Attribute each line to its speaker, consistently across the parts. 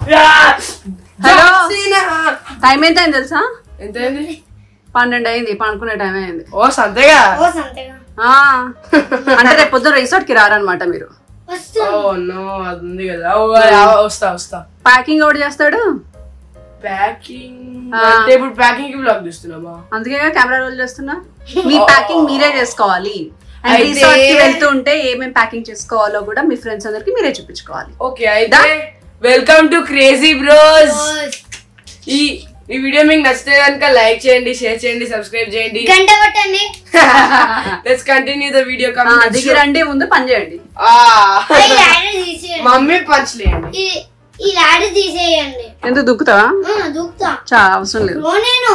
Speaker 1: Hello
Speaker 2: సీనా.
Speaker 1: Time ఎంత అయింది తెలుసా
Speaker 2: ఎంత అయింది
Speaker 1: పన్నెండు అయింది పనుకునే టైం అయింది
Speaker 2: ఓ సంతేగా
Speaker 3: ఓ సంతగా
Speaker 1: ఆ, అంటే రేపు పొద్దున రిసార్ట్ కి రారనమాట మీరు
Speaker 3: వస్తు
Speaker 2: ఓ నో అది ఉంది కదా ఓ, ఆ, వస్తా వస్తా
Speaker 1: ప్యాకింగ్ ఎవడు చేస్తాడు
Speaker 2: ప్యాకింగ్
Speaker 1: ఆ.
Speaker 2: అంటే ఇప్పుడు ప్యాకింగ్ కి బ్లాక్ తీస్తున్నామా
Speaker 1: అందుకే కెమెరా రోల్ చేస్తున్నా మీ ప్యాకింగ్ మీరే చేసుకోవాలి అండ్
Speaker 2: అయితే-
Speaker 1: రిసార్ట్ కి వెళ్తూ ఉంటే ఏమేం ప్యాకింగ్ చేసుకోవాలో కూడా మీ ఫ్రెండ్స్ అందరికి మీరే చూపించుకోవాలి
Speaker 2: ఓకే అయితే వెల్కమ్ టు క్రేజీ బ్రోస్ ఈ ఈ వీడియో మీకు నచ్చితే కనుక లైక్ చేయండి షేర్ చేయండి సబ్స్క్రైబ్ చేయండి
Speaker 3: గంట కొట్టండి
Speaker 2: లెట్స్ కంటిన్యూ ద వీడియో
Speaker 1: ఆ, దిగి రండి ముందు పని చేయండి
Speaker 3: ఈ ల్యాడర్ తీసేయండి
Speaker 2: మమ్మీ పంచలేయండి
Speaker 3: ఈ ఈ ల్యాడర్ తీసేయండి
Speaker 1: ఎందుకు దుక్కుతావా
Speaker 3: ఆ, దూకుతా
Speaker 1: చా అవసరం లేదు
Speaker 3: ఓ నేను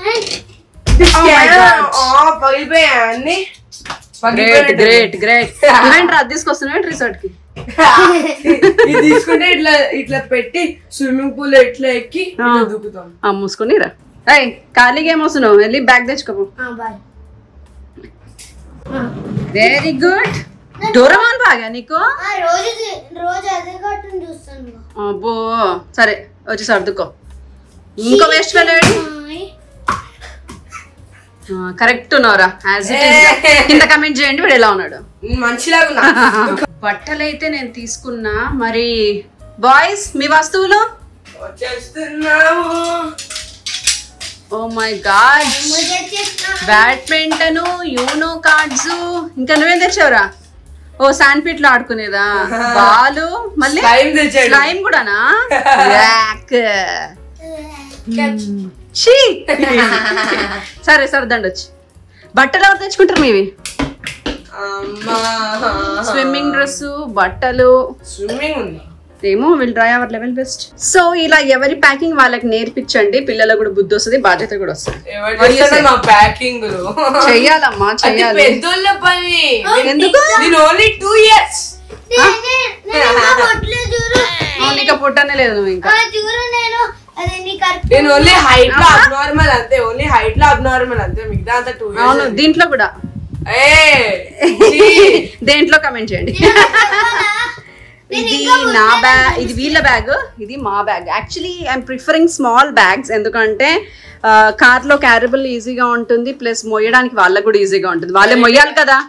Speaker 2: పగిలిపోయా అన్ని
Speaker 1: గ్రేట్ గ్రేట్ గ్రేట్ ఇవేంటి రా తీసుకొస్తున్నా రిసార్ట్ కి
Speaker 2: ఇది తీసుకుంటే ఇట్లా ఇట్లా పెట్టి స్విమ్మింగ్ పూల్ ఇట్లా ఎక్కి ఇట్లా
Speaker 1: ఆ.
Speaker 2: దూకుతాం
Speaker 1: ఆ మూసుకొని రా అయ్ ఖాళీగా ఏమొస్తున్నావు వెళ్ళి బ్యాగ్ తెచ్చుకోపో
Speaker 3: బాయ్
Speaker 1: వెరీ గుడ్ డోరమాన్ బాగా నీకు
Speaker 3: ఆ రోజు తీ- రోజు అదే కట్టుని చూస్తాను
Speaker 1: అబ్బో సరే వచ్చి సర్దుకో ఇంకో వేస్ట్ వెళ్ళాడు
Speaker 3: హాయ్.
Speaker 1: కరెక్ట్ ఉన్నావురా యాజ్ ఇట్ ఈస్ కింద కమెంట్ చేయండి వీడు ఎలా ఉన్నాడు
Speaker 2: మంచిలాగా ఉన్నా
Speaker 1: బట్టలు అయితే నేను తీసుకున్నా మరి బాయ్స్ మీ వస్తువులు
Speaker 2: వచ్చేస్తున్నాము
Speaker 1: ఓ మై గాడ్
Speaker 3: ముజే చేస్తా.
Speaker 1: బ్యాడ్మింటన్ యూనో కార్డ్స్ ఇంకా నువ్వేం తెచ్చావురా ఓ శాండ్ పిట్ లో ఆడుకునేదా బాలు మళ్ళీ
Speaker 2: Slime తెచ్చాడు.
Speaker 1: స్లైమ్ కూడానా యాక్. ఛీ. సరే సరే దండొచ్చు బట్టలు ఎవరు తెచ్చుకుంటారు మీవి
Speaker 2: అమ్మా
Speaker 1: స్విమ్మింగ్ డ్రెస్ బట్టలు
Speaker 2: స్విమ్మింగ్ ఉంది
Speaker 1: ఏమో will try our level best so ఇలా ఎవరి ప్యాకింగ్ వాళ్ళకి నేర్పించండి పిల్లలకు కూడా బుద్ధి వస్తుంది బాధ్యత కూడా వస్తుంది
Speaker 2: ఎవరు చేస్తారో మా ప్యాకింగ్
Speaker 1: చెయ్యాలమ్మా
Speaker 2: అది
Speaker 1: చెయ్యాలి
Speaker 2: పెద్దోళ్ళ పని
Speaker 1: ఎందుకు
Speaker 2: నేను ఓన్లీ టూ ఇయర్స్
Speaker 3: నేను- నేను ఇంకా కొట్టలేదు చూడు
Speaker 1: అవును, ఇంకా పుట్టనే లేదు నువ్వు ఇంకా
Speaker 3: ఆ, చూడు నేను అదే నీ కరెక్ట్
Speaker 2: నేను ఓన్లీ హైట్ లో అబ్నార్మల్ అంతే ఓన్లీ హైట్ లో అబ్నార్మల్ అంతే మిగతా అంతా టూ
Speaker 1: అవును
Speaker 2: ఇయర్స్
Speaker 1: దీంట్లో కూడా
Speaker 2: ఏ
Speaker 1: దేంట్లో కమెంట్ చేయండి ఇది నా బ్యాగ్ ఇది వీళ్ళ బ్యాగ్ ఇది మా bag actually I'm preferring small bags ఎందుకంటే కార్ లో క్యారబుల్ ఈజీగా ఉంటుంది ప్లస్ మొయ్యడానికి వాళ్ళకు కూడా ఈజీగా ఉంటుంది వాళ్ళే మొయ్యాలి కదా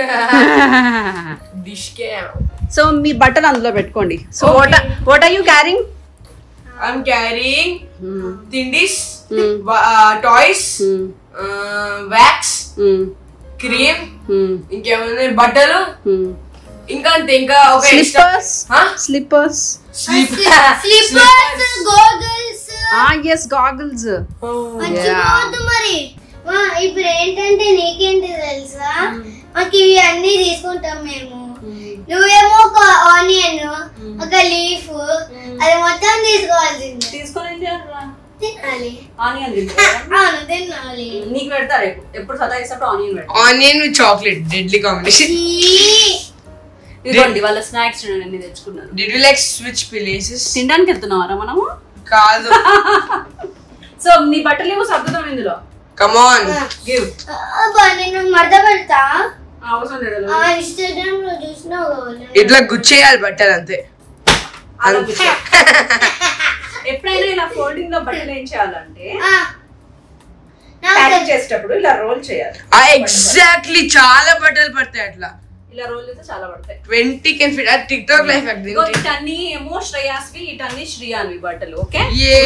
Speaker 2: డిష్ కే
Speaker 1: సో మీ బట్టలు అందులో పెట్టుకోండి so what what are you carrying
Speaker 2: I'm carrying తిండిస్ టాయ్స్ వ్యాక్స్ క్రీమ్ ఇంకేమైనా బట్టలు ఇంకా అంతే ఇంకా ఒక
Speaker 1: slippers slippers
Speaker 3: slippers goggles
Speaker 1: yes goggles
Speaker 3: మర్చిపోవద్దు మరి మా, ఇప్పుడు ఏంటంటే నీకేంటి తెలుసా మాకు ఇవి అన్ని తీసుకుంటాం మేము నువ్వేమో ఒక ఆనియన్ ఒక లీఫ్ అది మొత్తం తీసుకోవాల్సింది
Speaker 1: తీసుకొని
Speaker 3: తినాలి
Speaker 1: ఆనియన్
Speaker 3: అవును తినాలి
Speaker 1: నీకు పెడతారు ఎప్పుడు సతాయిస్తప్పుడు ఆనియన్ పెడతారు
Speaker 2: onion with chocolate deadly combination
Speaker 3: ఈ,
Speaker 1: ఇదిగోండి వాళ్ళ స్నాక్స్ చూడండి అన్ని తెచ్చుకున్నారు
Speaker 2: did you like switch places
Speaker 1: తినడానికి వెళ్తున్నావారా మనము
Speaker 2: కాదు
Speaker 1: సో నీ బట్టలు ఏమో సర్దుతాం ఇందులో
Speaker 2: కమ్ ఆన్
Speaker 1: గివ్
Speaker 3: అబ్బా నేను మడత పెడతా
Speaker 1: అవసరం లేదు
Speaker 3: ఆ ఇన్స్టాగ్రామ్ లో చూసినావు కదా.
Speaker 2: ఇట్లా గుచ్చేయాలి బట్టలు అంతే
Speaker 1: అలా కూర్చో. ఎప్పుడైనా ఇలా ఫోల్డింగ్ లో బట్టలు ఏం చేయాలంటే
Speaker 3: ఆ, నాకు
Speaker 1: ప్యాకింగ్ చేసేటప్పుడు ఇలా రోల్ చేయాలి
Speaker 2: ఆ ఎగ్జాక్ట్లీ చాలా బట్టలు పడతాయి అట్లా
Speaker 1: ఇలా రోల్ చేస్తే చాలా పడతాయి
Speaker 2: ట్వంటీ కెన్ ఫిట్ అది టిక్ టాక్ లైఫ్
Speaker 1: ఇగో ఇటన్నీ ఏమో శ్రేయాస్వి ఇటన్నీ శ్రీయాన్వి బట్టలు ఓకే
Speaker 2: ఏ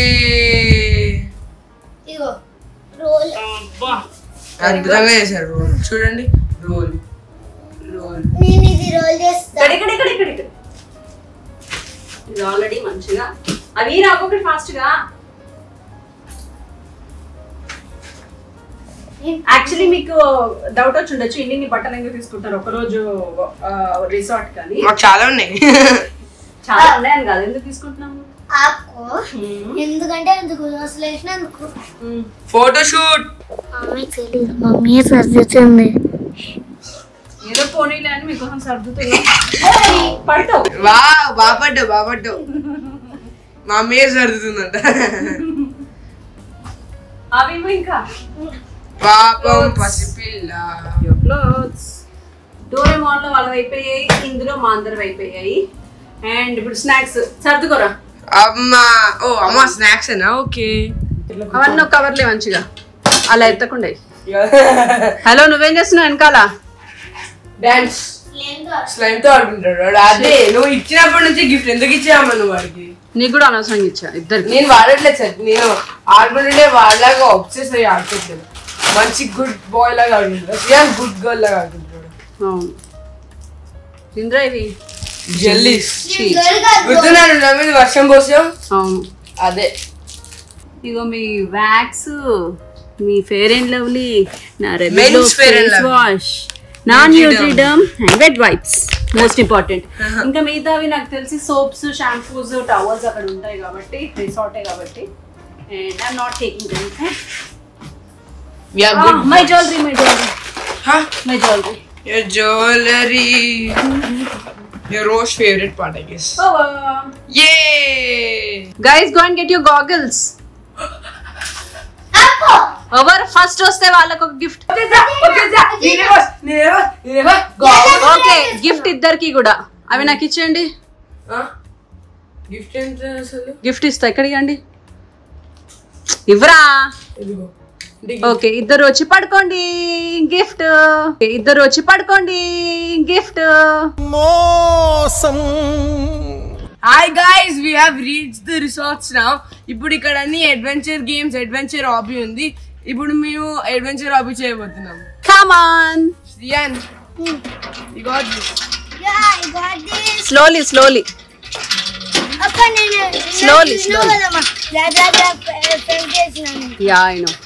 Speaker 3: ఇగో రోల్
Speaker 2: అద్భుతంగా చేశారు రోల్ చూడండి రోల్ రోల్
Speaker 3: నేను ఇది రోల్ చేస్తా
Speaker 1: ఇక్కడ ఇక్కడ ఇక్కడ ఇక్కడ ఇక్కడ ఇది ఆల్రెడీ మంచిగా అవి రాకొకటి ఫాస్ట్ గా యాక్చువల్లీ మీకు డౌట్ వచ్చి ఉండొచ్చు ఇన్ని ఇన్ని బట్టలు ఎందుకు తీసుకుంటారు ఒక రోజు రిసార్ట్ కానీ
Speaker 2: మాకు చాలా ఉన్నాయి
Speaker 1: చాలా ఉన్నాయని కాదు ఎందుకు తీసుకుంటున్నాము
Speaker 3: ఆకు ఎందుకంటే అందుకు అసలు వేసినందుకు
Speaker 2: ఫోటోషూట్
Speaker 3: మమ్మీ తెలియదు మమ్మీ సర్దించింది
Speaker 1: ఏదో పోనీలే అని మీకోసం సర్దుతున్నా పడతావు
Speaker 2: వా బాపడ్డావు బాపడ్డావు మా అమ్మయ్య సర్దుతుందంట
Speaker 1: అవి ఇవి ఇంకా
Speaker 2: పాపం పసిపిల్ల
Speaker 1: క్లోత్స్ డోరేమాన్ లో వాళ్ళవి అయిపోయాయి ఇందులో మా అందరం అయిపోయాయి అండ్ ఇప్పుడు స్నాక్స్ సర్దుకోరా
Speaker 2: అమ్మా ఓ అమ్మ స్నాక్స్ ఏనా ఓకే
Speaker 1: అవన్నీ ఒక కవర్లే మంచిగా అలా ఎత్తకుండా హలో నువ్వేం చేస్తున్నావు వెనకాల
Speaker 2: డాన్స్ స్లైమ్ తో ఆడుకుంటాడు వాడు. అదే నువ్వు ఇచ్చినప్పటి నుంచి గిఫ్ట్ ఎందుకు ఇచ్చావమ్మా నువ్వు వాడికి
Speaker 1: నీకు కూడా అనవసరంగా ఇచ్చా ఇద్దరికి
Speaker 2: నేను వాడట్లేదు సార్ నేను ఆడుకుంటుంటే వాళ్ళలాగా ఆబ్సెస్ అయ్యి ఆడుకోవట్లేదు మంచి గుడ్ బాయ్ లాగా ఆడుకుంటాడు శ్రీయాన్ గుడ్ గర్ల్ లాగా ఆడుకుంటాడు
Speaker 1: అవును ఇంద్రా ఇవి
Speaker 2: జెల్లీస్
Speaker 3: దొరకదు
Speaker 2: గుర్తున్నాను నా మీద వర్షం పోసాం
Speaker 1: అవును
Speaker 2: అదే
Speaker 1: ఇగో మీ వ్యాక్స్ మీ ఫేర్ అండ్ లవ్లీ నా రెబెలో
Speaker 2: Men's Fair and
Speaker 1: face
Speaker 2: Lovely.
Speaker 1: Wash నాన్ న్యూట్రిడమ్ and wet wipes most important ఇంకా మిగతావి నాకు తెలిసి సోప్స్ షాంపూస్ టవల్స్ అక్కడ ఉంటాయి కాబట్టి రిసార్టే కాబట్టి and I'm not taking them
Speaker 2: we are good
Speaker 1: my jewellery my jewellery my jewellery
Speaker 2: your jewelry your rose favorite part i guess yay
Speaker 1: guys go and get your goggles ఎవరు first వస్తే వాళ్ళకి ఒక gift okay gift ఇద్దరికి కూడా అవి నాకు ఇచ్చేయండి
Speaker 2: gift ఎంత అసలు
Speaker 1: గిఫ్ట్ ఇస్తా ఎక్కడికి అండి ఇవ్వరా
Speaker 2: ఇదిగో
Speaker 1: ఓకే ఇద్దరు వచ్చి పడుకోండి గిఫ్ట్ ఇద్దరు వచ్చి పడుకోండి gift
Speaker 2: hi guys we have reach the resorts now ఇప్పుడు ఇక్కడ అన్ని అడ్వెంచర్ గేమ్స్ అడ్వెంచర్ హాబీ ఉంది ఇప్పుడు మేము అడ్వెంచర్ హాబీ చేయబోతున్నాం
Speaker 1: come on
Speaker 2: Shriyan you got this
Speaker 3: Yeah, I got this.
Speaker 1: Slowly slowly
Speaker 3: అక్క నేను
Speaker 1: Slowly,
Speaker 3: నేను
Speaker 1: slowly.
Speaker 3: కదమ్మా. బ్లా బ్లా బ్లా పె- పెయింట్ చేసినాను.
Speaker 1: యా ఐ నో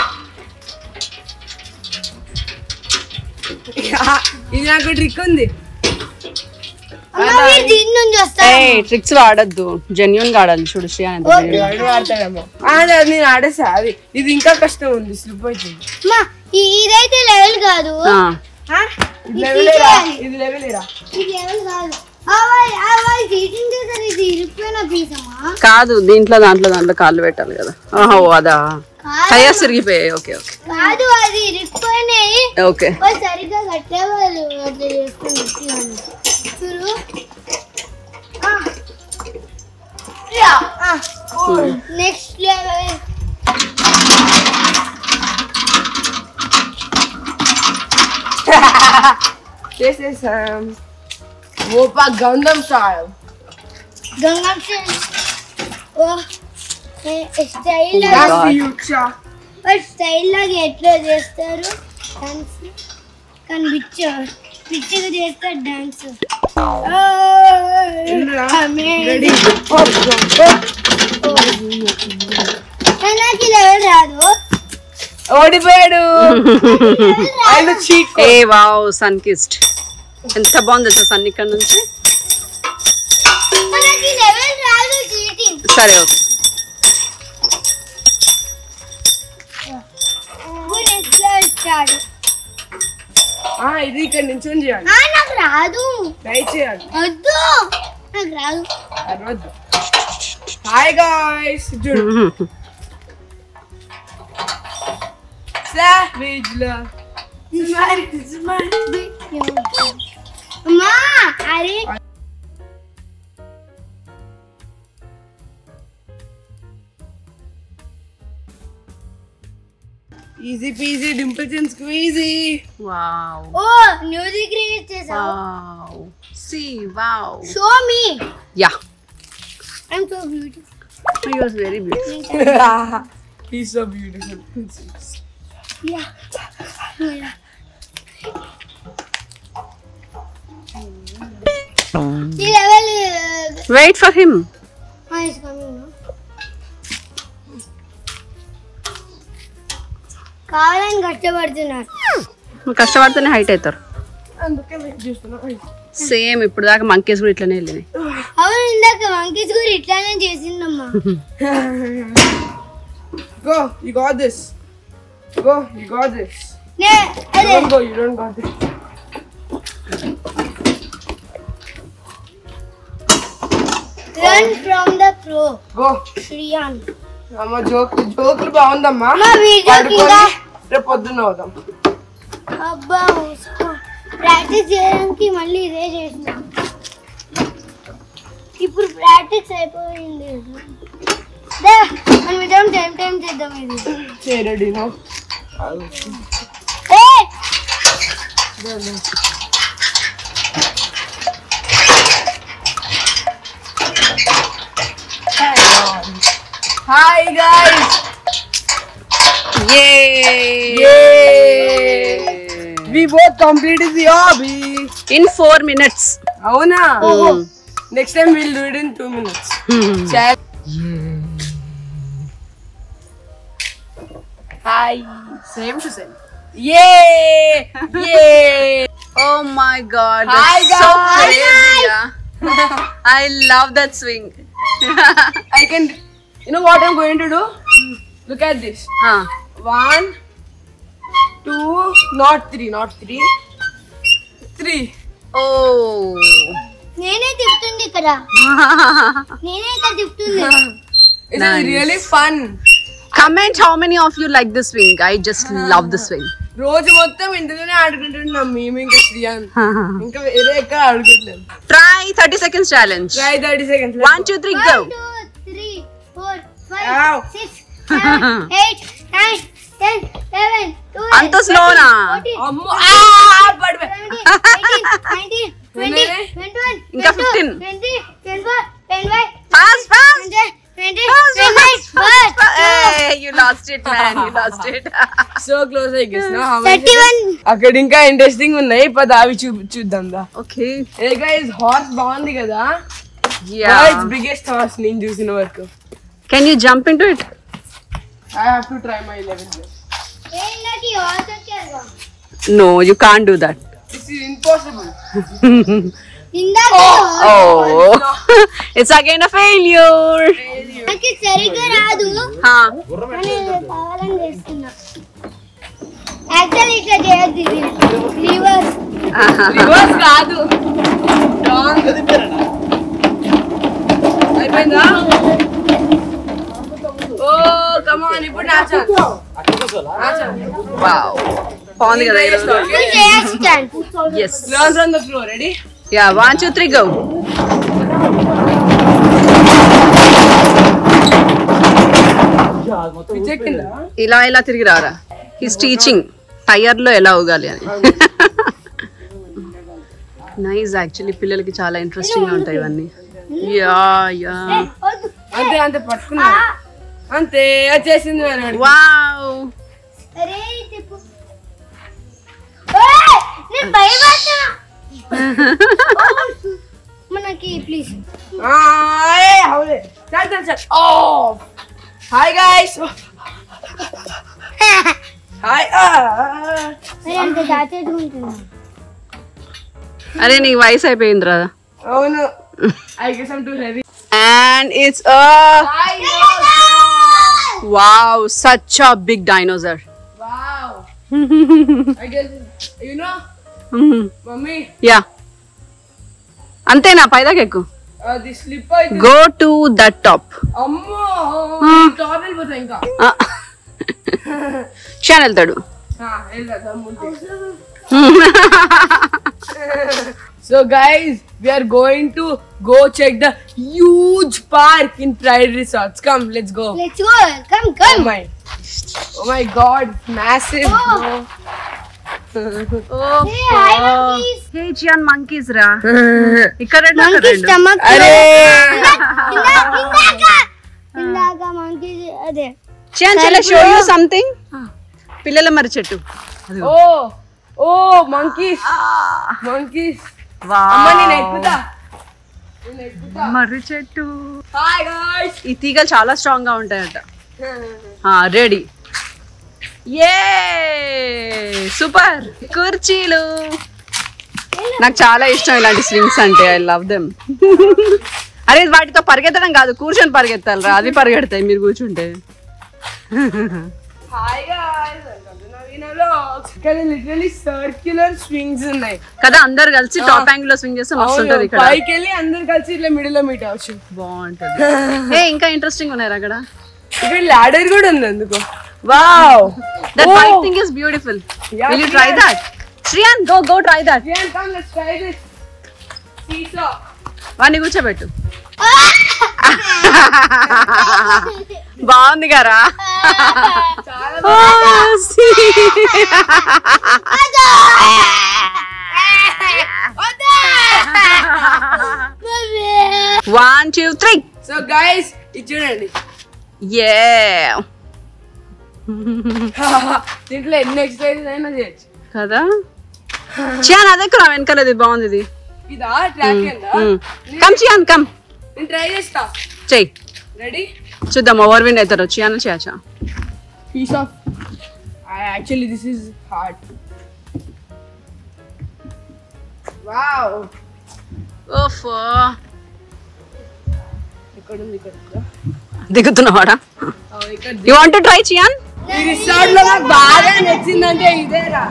Speaker 2: ఇది నాకు ట్రిక్ ఉంది
Speaker 3: అమ్మ, మీరు దీని నుంచి
Speaker 1: ఏ
Speaker 3: వస్తారా?
Speaker 1: ట్రిక్స్ వాడద్దు జెన్యున్ గా ఆడాలి చూడు శ్రీ ఎంత genuine.
Speaker 2: వాడు వాడతాడేమో ఆ, అది నేను ఆడేసా అది ఇది ఇంకా కష్టం ఉంది స్లిప్ అవుతుంది
Speaker 3: అమ్మా, ఈ- ఇదైతే లెవెల్ కాదు
Speaker 1: ఆ,
Speaker 3: ఆ?
Speaker 2: ఇది
Speaker 3: ఇది
Speaker 2: లెవెలేరా
Speaker 3: తీసేయాలి.
Speaker 2: ఇది లెవెలేరా
Speaker 3: ఇది లెవెల్ కాదు అవ్వాలి అవ్వాలి చీటింగ్ చేశారు ఇది ఇరిపోయిన పీస్ అమ్మా
Speaker 1: కాదు దీంట్లో దాంట్లో దాంట్లో కాళ్ళు పెట్టాలి కదా ఆహా ఓ అదా
Speaker 3: కాదు.
Speaker 1: టయర్స్ తిరిగిపోయాయి ఓకే ఓకే
Speaker 3: కాదు అది ఇరిపోయినాయి
Speaker 1: ఓకే
Speaker 3: వాళ్ళు సరిగ్గా కట్టేవాళ్ళు అట్లా చేసుకుని ఇచ్చినాను చూడు నెక్స్ట్ లెవెల్
Speaker 2: చేసేసాం ఓపా గంధం స్టైల్
Speaker 3: గంగా ఓ స్టైల్
Speaker 1: God.
Speaker 3: స్టైల్ లాగా ఎట్లా చేస్తారు డాన్స్ కానీ బిచ్చ బిచ్చగా చేస్తారు డాన్స్
Speaker 2: రెడీ
Speaker 3: నాకు లెవెల్ రాదు
Speaker 2: ఓడిపోయాడు ఆయన చీట్
Speaker 1: ఏ వావ్ సన్ కిస్ట్ ఎంత బాగుంది తెలుసా సన్ ఇక్కడ నుంచి
Speaker 3: నాకు లెవెల్ రాదు చీటింగ్
Speaker 1: సరే ఓకే
Speaker 3: నెక్స్ట్ లెవెల్ స్టార్ట్
Speaker 2: ఇది ఇక్కడ నించొని చేయాలి
Speaker 3: నాకు రాదు
Speaker 2: ట్రై చేయాలి
Speaker 3: వద్దు నాకు రాదు
Speaker 2: అరవద్దు హాయ్ గాయ్స్ చూడు సావేజ్ లా
Speaker 3: అమ్మా అరే
Speaker 2: easy peasy dimple chin squeezy
Speaker 1: wow
Speaker 3: oh music create చేసావు
Speaker 1: wow see wow
Speaker 3: show me
Speaker 1: yeah
Speaker 3: I'm so beautiful
Speaker 1: I was very beautiful
Speaker 2: He's so beautiful.
Speaker 3: Yeah ఈ level
Speaker 1: wait for him
Speaker 3: is coming కావాలని కష్టపడుతున్నారు
Speaker 1: కష్టపడితేనే height అవుతారు
Speaker 2: అందుకే wait చేస్తున్నా
Speaker 1: same ఇప్పుడు దాకా మంకీస్ కూడా ఇట్లనే వెళ్ళినాయి
Speaker 3: అవును ఇందాక వంకీస్ కూడా ఇట్లానే చేసిందమ్మా
Speaker 2: Go, you got this. Go, you got this.
Speaker 3: నే అదే
Speaker 2: Don't go, you don't got this.
Speaker 3: Run from the pro
Speaker 2: Go.
Speaker 3: Shriyan
Speaker 2: అమ్మ జోక్ జోకులు బాగుందమ్మా
Speaker 3: అమ్మా వీడియోకి
Speaker 2: పడుకొని
Speaker 3: ఇంకా
Speaker 2: రేపు పొద్దున్న అవుదాం
Speaker 3: అబ్బా ప్రాక్టీస్ చేయడానికి మళ్ళీ ఇదే చేసిన ఇప్పుడు ప్రాక్టీస్ అయిపోయింది దా, మనం ఇద్దరం టైం టైం చేద్దాం ఇది
Speaker 2: రెడీనా
Speaker 3: ఏయ్!
Speaker 2: Hi guys
Speaker 1: Yay!
Speaker 2: We both complete the hobby
Speaker 1: In four minutes.
Speaker 2: అవునా next time will do it in two minutes hi
Speaker 1: Same to same.
Speaker 2: ఏ ఏ
Speaker 1: Oh my god.
Speaker 2: Hi,
Speaker 1: That's so
Speaker 2: guys.
Speaker 1: crazy. Yeah. I love that swing.
Speaker 2: I can you know what I'm going to do? Look at this.
Speaker 1: huh.
Speaker 2: One, two, not three, not three. Three.
Speaker 1: Oh.
Speaker 3: నేనే తిప్పుతుంది ఇక్కడ నేనే ఇక్కడ తిప్పుతుంది
Speaker 2: It
Speaker 1: Nice.
Speaker 2: is really fun.
Speaker 1: Comment how many of you like the swing. I just love the swing.
Speaker 2: రోజు మొత్తం ఇంటిలోనే ఆడుకుంటున్నాం మేము ఇంకా శ్రీయాన్ ఇంకా వేరే ఎక్కడ ఆడుకుంటున్నాం
Speaker 1: Try 30 seconds challenge.
Speaker 2: Try thirty seconds
Speaker 1: One, two, three, go.
Speaker 3: One, two, three, four, five,
Speaker 2: Ow.
Speaker 3: six, seven, eight, nine, ten, eleven, twelve,
Speaker 1: అంత slow నా?
Speaker 3: thirteen,
Speaker 2: అమ్మో ఆ, పడిపోయి.
Speaker 3: seventeen, eighteen, nineteen, twenty,
Speaker 2: Really?
Speaker 3: twenty-one,
Speaker 1: ఇంకా
Speaker 3: twenty-two,
Speaker 1: 15.
Speaker 3: twenty, twenty-four, twenty-five,
Speaker 1: Fast, fast.
Speaker 3: twenty, twenty,
Speaker 1: Fast,
Speaker 3: twenty-nine,
Speaker 1: fast, fast.
Speaker 3: one,
Speaker 1: Hey, you lost it, man. You lost it.
Speaker 2: So close I guess
Speaker 3: thirty-one.
Speaker 2: అక్కడ ఇంకా interesting ఉన్నాయి పద అవి చూ చూద్దాం దా
Speaker 1: okay.
Speaker 2: ఏ గైస్ హార్స్ బాగుంది కదా
Speaker 1: Yeah.
Speaker 2: ఇట్స్ బిగ్గెస్ట్ హార్స్ నేను చూసిన వరకు
Speaker 1: Can you jump into it?
Speaker 2: I have to try my level
Speaker 3: ఏ ఇందాక ఈ horse వచ్చారుగా.
Speaker 1: No, you can't do that.
Speaker 2: This is impossible
Speaker 3: ఇందాక ఈ horse
Speaker 1: Oh, it's again a failure.
Speaker 3: నాకు సరిగ్గా రాదు
Speaker 1: Huh.
Speaker 3: కానీ కావాలని చేస్తున్నా యాక్చువల్ ఇట్లా చేయొద్దు ఇది రివర్స్
Speaker 2: రివర్స్ కాదు రాంగ్ అయిపోయిందా ఓ కమాన్ ఇప్పుడు నా ఛాన్స్ నా ఛాన్స్
Speaker 1: Wow. బాగుంది కదా ఈరోజు
Speaker 3: ఇప్పుడు చేయొచ్చు chance
Speaker 1: Yes.
Speaker 2: Learn from the floor ready
Speaker 1: Yeah, one, two, three, go.
Speaker 2: పిచ్చెక్కిందా
Speaker 1: ఇలా ఇలా తిరిగి రారా హిస్ టీచింగ్ టైర్ లో ఎలా ఊగాలి అని నైస్ యాక్చువల్లీ పిల్లలకి చాలా ఇంట్రెస్టింగ్ గా ఉంటాయి ఇవన్నీ యా యా
Speaker 3: వద్దు
Speaker 2: అంతే అంతే పట్టుకున్నా అంతే వచ్చేసింది మరి
Speaker 1: వావ్
Speaker 3: అరే తిప్పు ఏయ్! నేను భయపడుతున్నా మనకి ప్లీజ్
Speaker 2: హౌలే చల్ చల్ చల్ ఓ హాయ్ గైస్ హాయ్
Speaker 3: మరి అంత దాచేట్టుకుంటున్నా
Speaker 1: అరే నీ వయసు అయిపోయిందిరా
Speaker 2: అవును I guess I'm too heavy
Speaker 1: and it's wow such a big dinosaur
Speaker 2: wow I guess you know mummy
Speaker 1: yeah అంతేనా పైదాకా ఎక్కువ
Speaker 2: అది స్లిప్ అయితే
Speaker 1: గో టు దట్ టాప్
Speaker 2: అమ్మో టాప్ వెళ్ళిపోతా ఇంకా
Speaker 1: షాన్ వెళ్తాడు
Speaker 2: వెళ్తా So guys, we are going to go check the huge park in Pride Resorts. Come, let's go.
Speaker 3: Let's go come
Speaker 2: Oh
Speaker 3: come
Speaker 2: my, oh my God, massive.
Speaker 3: Oh. Hey hi monkeys
Speaker 1: hey Chiyan monkeys రా ఇక్కడ రెండు, అక్కడ
Speaker 3: monkey
Speaker 1: రెండు.
Speaker 3: Stomach
Speaker 2: అరే
Speaker 3: ఇందాక ఇందాక monkey అదే
Speaker 1: చియాన్ చాలా షో యూ సంథింగ్ పిల్లల మరి చెట్టు
Speaker 2: oh, oh, monkeys, monkeys. అమ్మ నేను ఎక్కుతా నేను ఎక్కుతా
Speaker 1: మర్రి చెట్టు
Speaker 2: హాయ్ గాయ్స్
Speaker 1: ఈ తీగలు చాలా స్ట్రాంగ్ గా ఉంటాయట రెడీ ఏ సూపర్ కుర్చీలు నాకు చాలా ఇష్టం ఇలాంటి స్వింగ్స్ అంటే ఐ లవ్ దెమ్ అరే వాటితో పరిగెత్తడం కాదు కూర్చొని పరిగెత్తాలి రా అది పరిగెడతాయి మీరు కూర్చుంటే
Speaker 2: హాయ్ గాయ్స్ నవీన వ్లాగ్స్ ఇక్కడ లిటరల్లీ సర్క్యులర్ స్వింగ్స్ ఉన్నాయి
Speaker 1: కదా అందరు కలిసి టాప్ యాంగిల్ లో స్వింగ్ చేస్తే మస్తు ఉంటది ఇక్కడ
Speaker 2: పైకి వెళ్ళి అందరు కలిసి ఇట్లా మిడిల్ లో మీట్ అవచ్చు
Speaker 1: బాగుంటది ఏ ఇంకా ఇంట్రెస్టింగ్ ఉన్నాయి అక్కడ
Speaker 2: ఇక్కడ లాడర్ కూడా ఉంది అందుకో
Speaker 1: wow that
Speaker 2: Oh.
Speaker 1: White thing is beautiful
Speaker 2: Yeah,
Speaker 1: will you try
Speaker 2: Priyan.
Speaker 1: That Shriyan go go try that
Speaker 2: Priyan, come, let's try this. Seesaw.
Speaker 1: వాడిని కూర్చోబెట్టు బాగుంది గారా one two three
Speaker 2: so guys ఇది చూడండి
Speaker 1: ఏ
Speaker 2: దీంట్లో ఎన్ని ఎక్సర్సైజ్ అయినా చేయొచ్చు
Speaker 1: కదా చియాన్ అదే నా వెనకాల ఇది బాగుంది ఇది
Speaker 2: ఇదా ట్రాక్ కింద
Speaker 1: కమ్ చియాన్ కమ్
Speaker 2: నేను ట్రై చేస్తా
Speaker 1: చెయ్యి
Speaker 2: రెడీ
Speaker 1: చూద్దాం ఓవర్ విన్ అవుతారు చియాన్ చేయచ్చా
Speaker 2: piece of actually this is hard wow
Speaker 1: ఓఫో
Speaker 2: ఇక్కడ ఉంది ఇక్కడ ఉందా?
Speaker 1: దిగుతున్నావాడా
Speaker 2: ఆ, ఇక్కడ
Speaker 1: యూ వాంట్ ట్రై చియాన్
Speaker 2: ఈ రిసార్ట్ లో నాకు బాగా నచ్చిందంటే ఇదేరా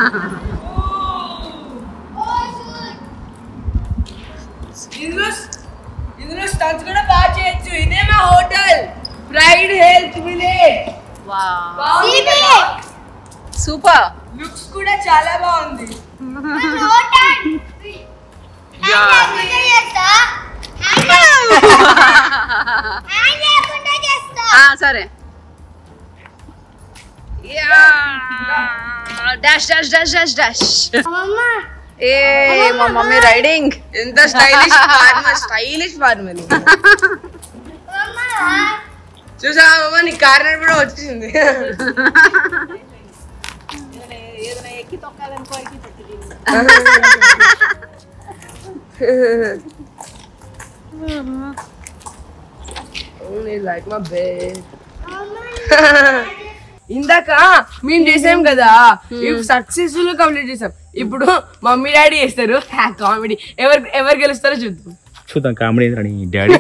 Speaker 2: ఇందులో ఇందులో స్టన్స్ కూడా బాగా చేయొచ్చు ఇదే మా హోటల్ ప్రైడ్ హెల్త్ విలేజ్ బాగుంది కదా
Speaker 1: సూపర్
Speaker 2: లుక్స్ కూడా చాలా బాగుంది
Speaker 1: సరే dash dash dash dash dash ఏ మా మమ్మీ రైడింగ్
Speaker 2: ఎంత స్టైలిష్ ఫార్మర్ స్టైలిష్ ఫార్మర్ చూసా అమ్మ నీ కార్ కూడా వచ్చింది లైక్ మా బెడ్ ఇందాక మేము చేసాం కదా ఇప్పుడు సక్సెస్ఫుల్ కంప్లీట్ చేసాం ఇప్పుడు మమ్మీ డాడీ చేస్తారు కామెడీ ఎవరు ఎవరు గెలుస్తారో చూద్దాం
Speaker 4: చూద్దాం కామెడీ రాని డాడీ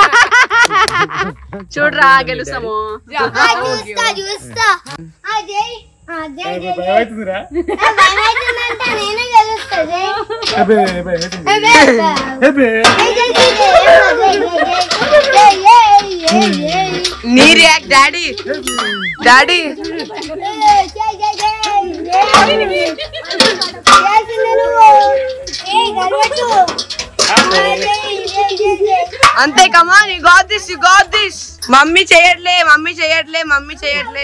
Speaker 1: చూడరా గెలుస్తాము
Speaker 3: చూస్తా చూస్తా అజయ్ అజయ్ భయమవుతుందంట నేనే గెలుస్తా
Speaker 2: నీ రియాక్ట్ డాడీ డాడీ అంతే come on you got this you got this mummy చేయట్లే మమ్మీ చేయట్లే మమ్మీ చేయట్లే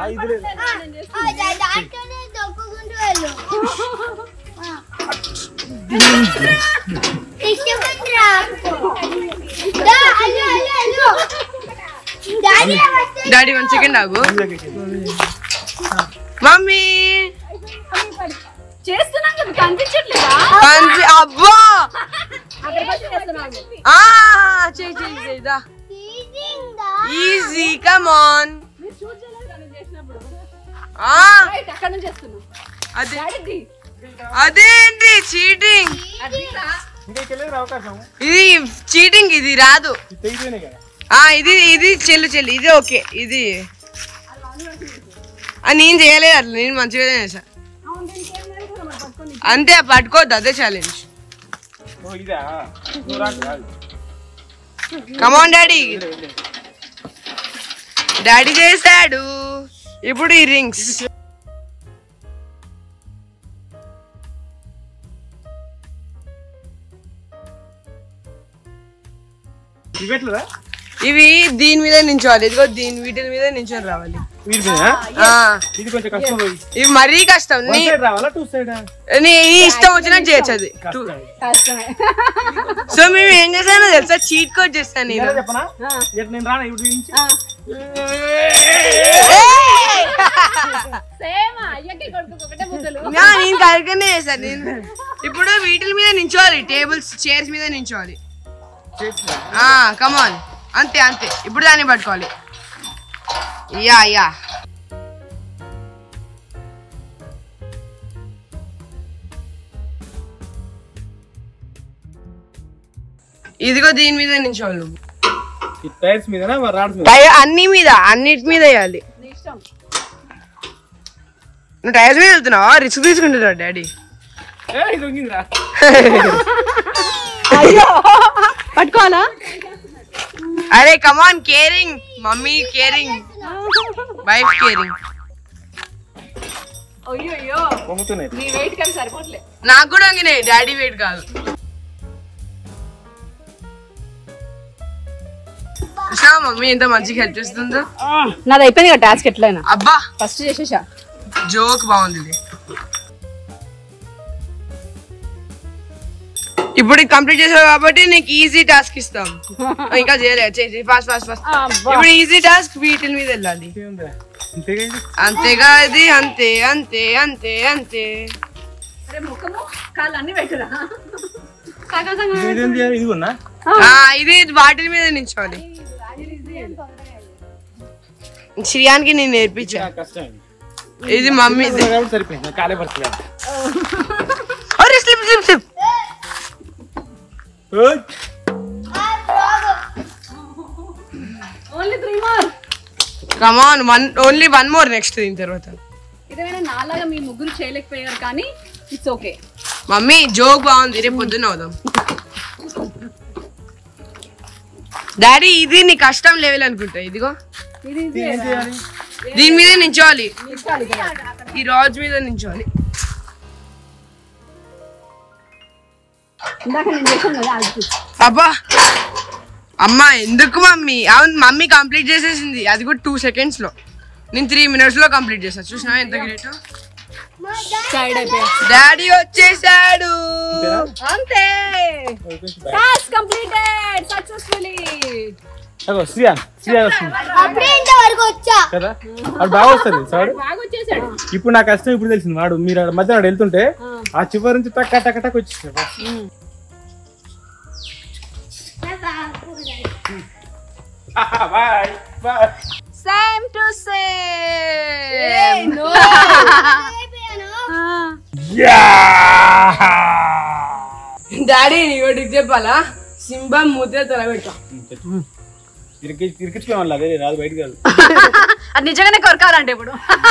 Speaker 3: దాంట్లోనే దొక్కుకుంటూ వెళ్ళు ఇష్టపడరా అయ్యో అయ్యో అయ్యో డాడీ వస్తే
Speaker 2: డాడీ వన్ సెకండ్ ఆగు మమ్మీ
Speaker 1: చేస్తున్నాం కదా కనిపించట్లేదా
Speaker 2: పంచి అబ్బా ఆ చేయి చేయి చేయి దా
Speaker 3: teasing దా
Speaker 2: ఈజీ కమ్ ఆన్ ఆ
Speaker 1: అక్కడ నుంచి చేస్తున్నాం
Speaker 2: అదే అదేంటి చీటింగ్ ఇది చీటింగ్ ఇది రాదు ఆ ఇది ఇది చెల్లు చెల్లు ఇది ఓకే ఇది ఆ, నేను చేయలేదు అట్లా నేను మంచిగా చేసా అంతే పట్టుకోవద్దు అదే ఛాలెంజ్ కమాన్ డాడీ డాడీ చేశాడు ఇప్పుడు ఈ రింగ్స్ ఇవి దీని మీద నించోవాలి ఇదిగో దీని వీటి మీద నించొని రావాలి ఆ,
Speaker 4: ఇది కొంచెం కష్టం పోయి
Speaker 2: ఇవి మరీ కష్టం నీ
Speaker 4: సైడ్ రావాలా టూ సైడ్
Speaker 2: నీ ఇష్టం వచ్చినట్టు చేయొచ్చు అది సో మేము ఏం చేసానో తెలుసా చీట్ కోడ్ చేస్తాను నేను
Speaker 4: చెప్పనా ఇటు నేను రానా ఇప్పుడు నుంచి
Speaker 1: సేమ్ అయ్యకి కొడుకు ఒకటే ముద్దలు
Speaker 2: నా, నేను కరెక్ట్గానే చేశాను నేను ఇప్పుడు వీటి మీద నించోవాలి టేబుల్స్ చైర్స్ మీద నించోవాలి కమాన్ అంతే అంతే ఇప్పుడు దాన్ని పట్టుకోవాలి యా యా ఇదిగో దీని మీద నించోవాలి నువ్వు
Speaker 4: ఈ టైర్స్ మీద రాడ్స్ మీద
Speaker 2: టైర్ అన్ని మీద అన్నిటి మీద వేయాలి నువ్వు టైర్స్ మీద వెళ్తున్నావా రిస్క్ తీసుకుంటున్నావు డాడీ
Speaker 4: ఏయ్, దొంగిందిరా
Speaker 1: పట్టుకోవాలా
Speaker 2: అరే come on caring mummy caring wife caring
Speaker 1: అయ్యో అయ్యో
Speaker 4: పొంగుతున్నాయి
Speaker 1: నీ వెయిట్ కానీ సరిపోట్లే
Speaker 2: నాకు కూడా వంగినాయి డాడీ వెయిట్ కాదు చూసావా మమ్మీ ఎంత మంచిగా హెల్ప్ చేస్తుందో
Speaker 1: నాది అయిపోయింది కదా టాస్క్ ఎట్లయినా
Speaker 2: అబ్బా
Speaker 1: ఫస్ట్ చేసేసా
Speaker 2: జోక్ బాగుంది ఇది. ఇప్పుడు కంప్లీట్ చేసావు కాబట్టి నీకు ఈజీ టాస్క్ ఇస్తాం ఇంకా చేయలేదు చేసి ఫాస్ట్ ఫాస్ట్ ఫాస్ట్ ఇప్పుడు ఈజీ టాస్క్ వీటి మీద వెళ్ళాలి
Speaker 4: ఏముంది? అంతేగా ఇది?
Speaker 2: అంతేగా ఇది అంతే అంతే అంతే అంతే
Speaker 1: అరే ముఖము కాళ్ళు అన్ని పెట్టురా
Speaker 4: ఇదేంది? ఇది ఉన్నా
Speaker 2: ఆ, ఇది వాటి మీద నించోవాలి శ్రియానికి నేను నేర్పించా
Speaker 4: కష్టం ఇది.
Speaker 2: ఇది మమ్మీ
Speaker 4: కాబట్టి సరిపోయింది నాకు కాలే పడుతుంది
Speaker 2: అరే స్లిప్ స్లిప్ స్లిప్
Speaker 4: ఓయ్.
Speaker 1: Only three more
Speaker 2: come on one only one more next దీని తర్వాత
Speaker 1: ఇదేమైనా నాలాగా మీ ముగ్గురు చేయలేకపోయారు కానీ ఇట్స్ ఓకే
Speaker 2: మమ్మీ జోక్ బాగుంది రేపు పొద్దున్న అవుదాం డాడీ ఇది నీ కష్టం లెవెల్ అనుకుంటా ఇదిగో
Speaker 1: ఇది
Speaker 4: ఏం చేయాలి
Speaker 2: దీని మీద నించోవాలి ఈ రాజ్ మీద నించోవాలి
Speaker 1: ఇందాక నేను చేశాను కదా అది చూసి.
Speaker 2: అబ్బా అమ్మా ఎందుకు మమ్మీ అవును మమ్మీ కంప్లీట్ చేసేసింది అది కూడా టూ సెకండ్స్ లో నేను త్రీ మినిట్స్ లో కంప్లీట్ చేసా చూసినా ఎంత గ్రేట్
Speaker 1: సైడ్ అయిపోయా
Speaker 2: డాడీ వచ్చేసాడు
Speaker 1: అంతే
Speaker 4: ఓయ్, కొంచెం back.
Speaker 1: టాస్క్ కంప్లీటెడ్ సక్సెస్ఫుల్లీ
Speaker 4: అగో శ్రీయాన్ శ్రీయాన్ వస్తుంది
Speaker 3: అప్పుడే ఇంతవరకు వచ్చా
Speaker 4: కదా వాడు బాగా వస్తుంది వాడు
Speaker 1: బాగా వచ్చేసాడు
Speaker 4: ఇప్పుడు నా కష్టం ఇప్పుడు తెలిసింది వాడు మీరు ఆడ మధ్య వాడు వెళ్తుంటే ఆ చివరి నుంచి టక్ టక్ టక్ వచ్చేసాడు bye bye
Speaker 1: same to same no
Speaker 2: daddy నీకు చెప్పాలా సింబా మూతే తలబెట్టా
Speaker 4: ఇరికి ఇరికించుకోమల్లా అదే రాదు బయటికి కాదు
Speaker 1: అది నిజంగానే కొరకాలంటే ఇప్పుడు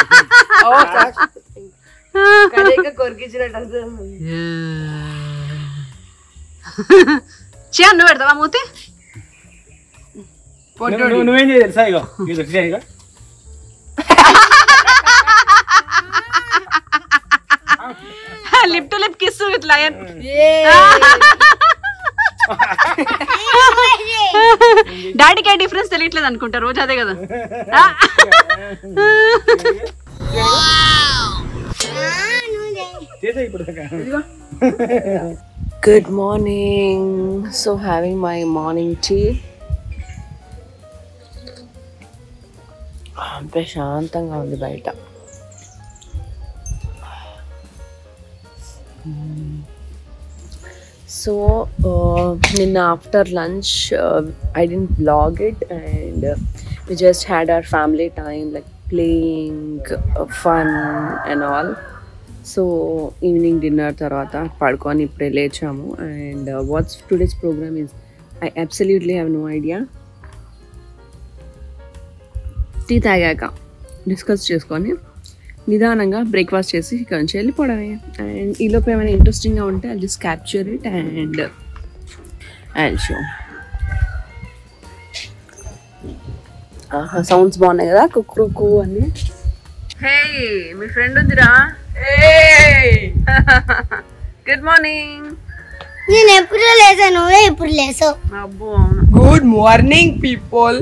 Speaker 2: కొరికించినట్టు
Speaker 1: చే నువ్వు పెడతావా మూతి
Speaker 4: నువ్వు- నువ్వు- నువ్వేం చేయాలి తెలుసా ఇగో ఇది శ్రీయాన్ ఇగో
Speaker 1: lip to lip kiss with lion డాడీకి ఏ డిఫరెన్స్ తెలియట్లేదు అనుకుంటా రోజు అదే కదా
Speaker 4: చేసే ఇప్పుడు దాకా.
Speaker 5: Good morning. So, having my morning tea. ప్రశాంతంగా ఉంది బయట సో నిన్న after lunch I didn't vlog it and we just had our family time like playing fun and all so evening dinner తర్వాత పడుకొని ఇప్పుడే లేచాము and what's today's program is I absolutely have no idea tea తాగాక discuss చేసుకొని నిదానంగా breakfast చేసి ఇక్కడ నుంచి వెళ్ళిపోవడమే అండ్ ఈలోపు ఏమైనా ఇంట్రెస్టింగ్గా ఉంటే I just capture it and and show sounds బాగున్నాయి కదా కుక్కు అని హే మీ ఫ్రెండ్ ఉందిరా గుడ్ మార్నింగ్
Speaker 3: నేను ఎప్పుడు లేసా నువ్వే ఇప్పుడు లేసావు
Speaker 5: అబ్బో అవును
Speaker 2: గుడ్ మార్నింగ్ పీపుల్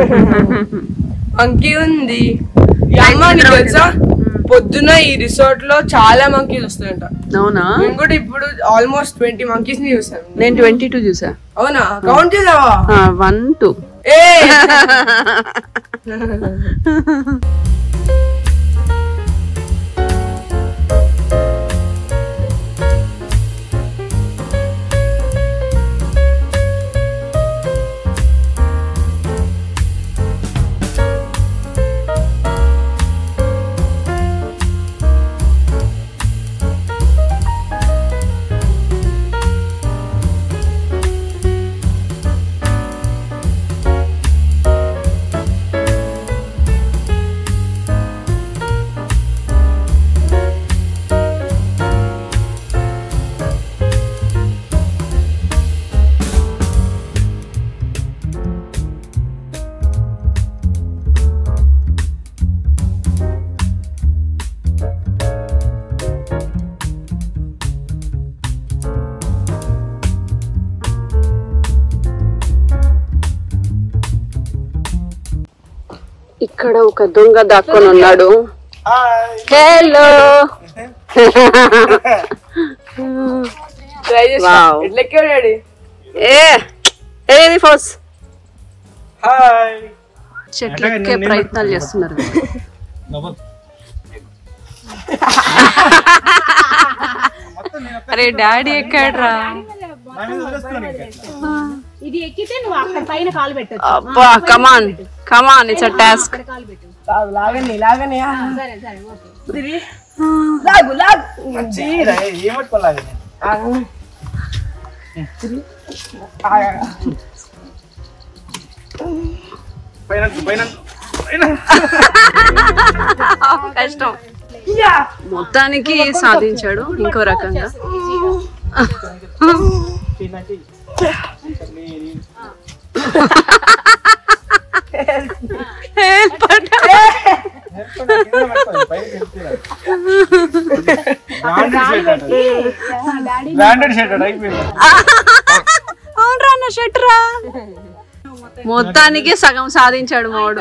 Speaker 2: మంకీ ఉంది ఈ అమ్మ నీకు తెలుసా పొద్దున ఈ రిసార్ట్ లో చాలా మంకీస్ వస్తాయంట
Speaker 5: అవునా
Speaker 2: నేను కూడా ఇప్పుడు ఆల్మోస్ట్ ట్వంటీ మంకీస్ ని చూసాను
Speaker 5: నేను ట్వంటీ టూ చూసా
Speaker 2: అవునా కౌంట్ చేసావా
Speaker 5: వన్ టూ
Speaker 2: ఏ
Speaker 1: ఇక్కడ ఒక దొంగ దాక్కొని ఉన్నాడు
Speaker 4: హాయ్
Speaker 1: హలో
Speaker 2: ట్రై చేసి
Speaker 1: Wow.
Speaker 2: ఎట్లా ఎక్కాడు డాడీ
Speaker 1: ఏ ఏది ఫోర్స్
Speaker 4: హాయ్
Speaker 1: చెట్లు ఎక్కే ప్రయత్నాలు చేస్తున్నారు అరే డాడీ ఎక్కాడ్రా
Speaker 4: నా మీద వదిలేస్తున్నాను ఇంకా.
Speaker 6: ఇది ఎక్కితే నువ్వు అక్కడ పైన కాలు పెట్టచ్చు
Speaker 1: అబ్బా కమాన్ కమాన్ ఇట్స్ అ టాస్క్
Speaker 6: కాలు పెట్టు
Speaker 2: లాగని లాగని
Speaker 6: సరే సరే ఓకే
Speaker 2: తిరిగి. లాగు లాగు
Speaker 4: చీర, ఏ- ఏం పట్టుకోవాలి నేను?
Speaker 2: ఆగు.
Speaker 4: పైన పైన పైన
Speaker 1: కష్టం మొత్తానికి సాధించాడు ఇంకో రకంగా
Speaker 4: చిన్న చెయ్యి. కింద పట్టుకోవాలి, పైకి వెళ్తున్నారు. బ్రాండెడ్ షర్ట్ అంట. బ్రాండెడ్ షర్ట్ అంట, అయిపోయింది
Speaker 1: అవునరా నా షర్ట్ రా మొత్తానికి సగం సాధించాడు మావాడు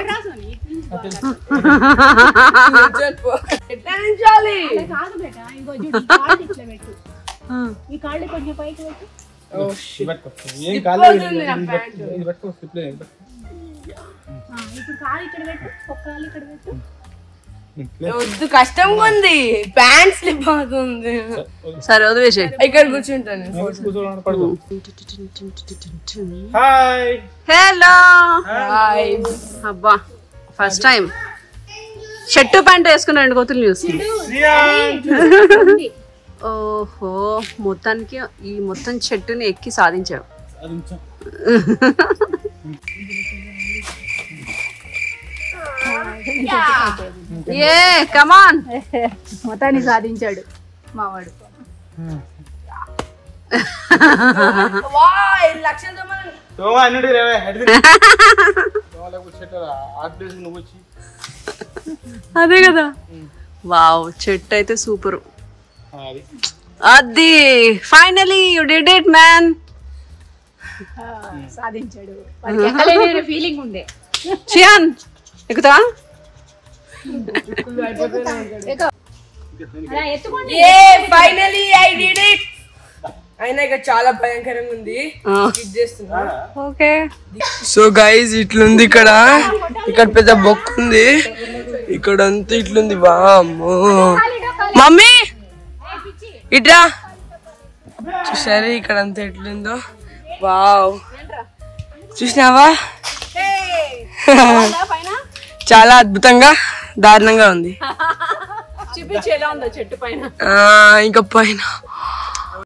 Speaker 2: ఎట్లా నించాలి
Speaker 6: కాదు బేట ఇంకో చూడు ఈ కాళ్ళు ఇట్లా పెట్టు ఈ కాళ్ళు కొంచెం పైకి పెట్టు
Speaker 4: ఇది పట్టుకో. ఏం కాలేదు ఇది పట్టుకో, ఇది పట్టుకో స్లిప్ లేదు, ఇది పట్టుకో.
Speaker 6: ఆ, ఇప్పుడు కాలు ఇక్కడ పెట్టు ఒక కాలు ఇక్కడ పెట్టు
Speaker 2: వద్దు కష్టంగా ఉంది ప్యాంట్ స్లిప్ అవుతుంది
Speaker 1: సరే వదిలేసే
Speaker 2: ఇక్కడ కూర్చుంటాను నేను.
Speaker 4: నేను కూర్చోవాలని పడుకో. Hi
Speaker 1: hello
Speaker 2: hi.
Speaker 1: అబ్బా ఫస్ట్ టైం షర్టు ప్యాంట్ వేసుకుని రెండు కోతులు చూస్తుంది
Speaker 4: శ్రీయాన్.
Speaker 1: ఓహో మొత్తానికి ఈ మొత్తం చెట్టుని ఎక్కి సాధించావు
Speaker 4: అది ఉంచు.
Speaker 1: ఏ కమాన్
Speaker 6: మొత్తాన్ని సాధించాడు మావాడు
Speaker 2: వా, ఐదు లక్షలతో మనం
Speaker 4: తోమ అన్నిటి రేవే అటు తిరిగి. తోమలో కూర్చోటరా, ఆ ప్లేస్ నువ్వు వచ్చి
Speaker 1: అదే కదా వావ్ చెట్టు అయితే సూపర్
Speaker 4: ఆ, అది
Speaker 1: అది finally you did it man
Speaker 6: సాధించాడు వాడికి ఎక్కలేని ఫీలింగ్ ఉండే
Speaker 1: చియాన్ ఎక్కుతా
Speaker 6: అలా ఎత్తుకోండి
Speaker 2: ఏ ఫైనలీ ఐ డిడ్ ఇట్ అయినా ఇక చాలా భయంకరంగా ఉంది ఇది చేస్తున్నా
Speaker 1: ఓకే
Speaker 2: సో గైజ్ ఇట్లుంది ఇక్కడ ఇక్కడ పెద్ద బొక్క ఉంది ఇక్కడ అంతా ఇట్లుంది వామ్మో మమ్మీ ఇట్రా చూసారు ఇక్కడ అంతా ఎట్లుందో వావ్ చూసినావా చాలా అద్భుతంగా దారుణంగా ఉంది
Speaker 1: చూపించి ఎలా ఉందో చెట్టు పైన
Speaker 2: ఆ, ఇంకా పైన